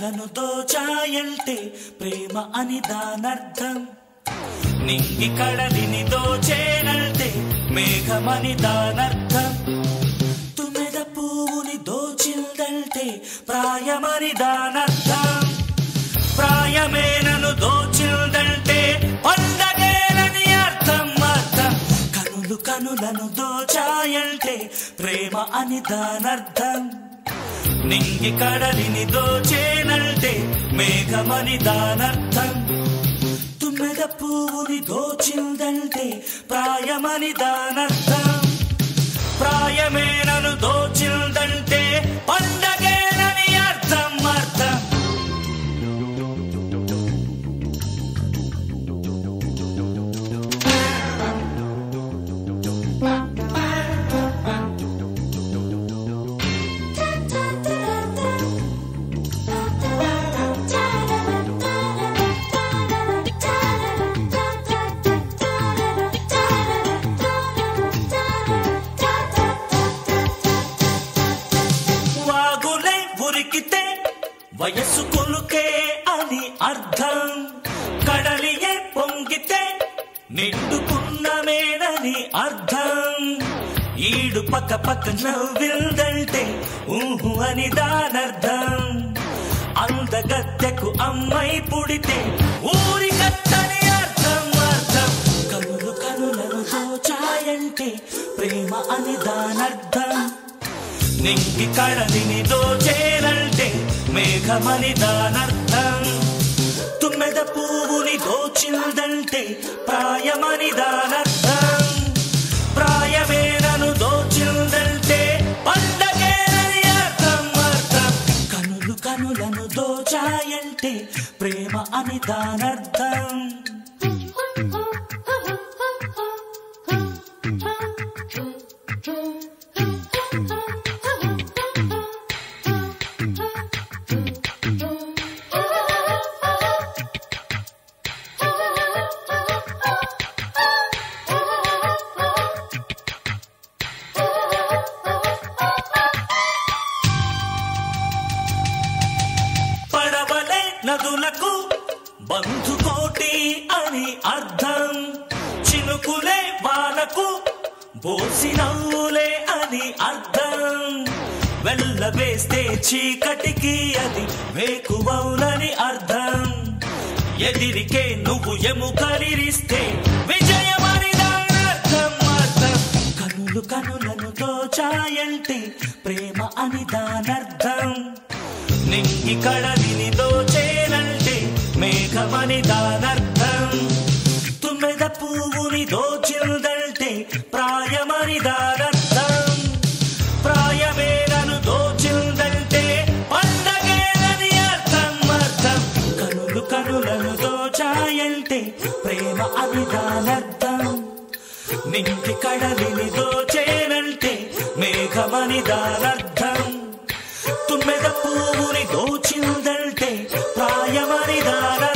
కనులను దోచాయంటే ప్రేమ అని దానర్థం నింగి కడలిని దోచేనంటే మేఘమని దానర్థం తుమ్మెద పువ్వుని దోచిందంటే ప్రాయమని దానర్థం ప్రాయమే నన్ను దోచిందంటే పండగేనని అర్థం అర్థం కనులు కనులను దోచాయంటే ప్రేమ అని దానర్థం నింగి కడలిని దోచేనంటే మేఘమని దానర్థం తుమ్మెద పువ్వుని దోచిందంటే ప్రాయమని దానర్థం ప్రాయమే నన్ను దోచిందంటే పండగేనని అర్థం అర్థం వాగులే ఉరికితే వయస్సు కొలుకే అని అర్థం కడలియే పొంగితే నిండుకున్నమేనని అర్థం ఈడు పక్క పక్క నవ్విందంటే ఊహు అని దానర్థం అందగత్తెకు అమ్మై పుడితే ఊరి కత్తని అర్థం అర్థం కనులు కనులను దోచాయంటే ప్రేమ అని దానర్థం నింగి కడలిని దోచేనంటే మేఘమని దానర్థం తుమ్మెద పువ్వుని దోచిందంటే ప్రాయమని దానర్థం ప్రాయమే నన్ను దోచిందంటే పండగేనని అర్థం అర్థం కనులు కనులను దోచాయంటే ప్రేమ అని దానర్థం పడవలే నదులకు బంధుకోటి అని అర్థం చినుకులే వానకు బోసినవ్వులే అని అర్థం వెళ్ళవేస్తే చీకటికి అది వేకువౌనని అర్థం ఎదిరికే నువ్వు ఎముకలిరిస్తే విజయమని దాని అర్థం అర్థం కనులు కనులను దోచాయంటే ప్రేమ అని దానర్థం నింగి కడలిని దోచేనంటే మేఘమని దానర్థం తుమ్మెద పువ్వుని దోచిందంటే ప్రాయమని దానర్థం ప్రాయమే నన్ను దోచిందంటే పండగేనని అర్థం అర్థం కనులు కనులను దోచాయంటే ప్రేమ అని దానర్థం నింగి కడలిని దోచేనంటే మేఘమని దానర్థం తుమ్మెద పువ్వుని దోచిందంటే ప్రాయమని దానర్థం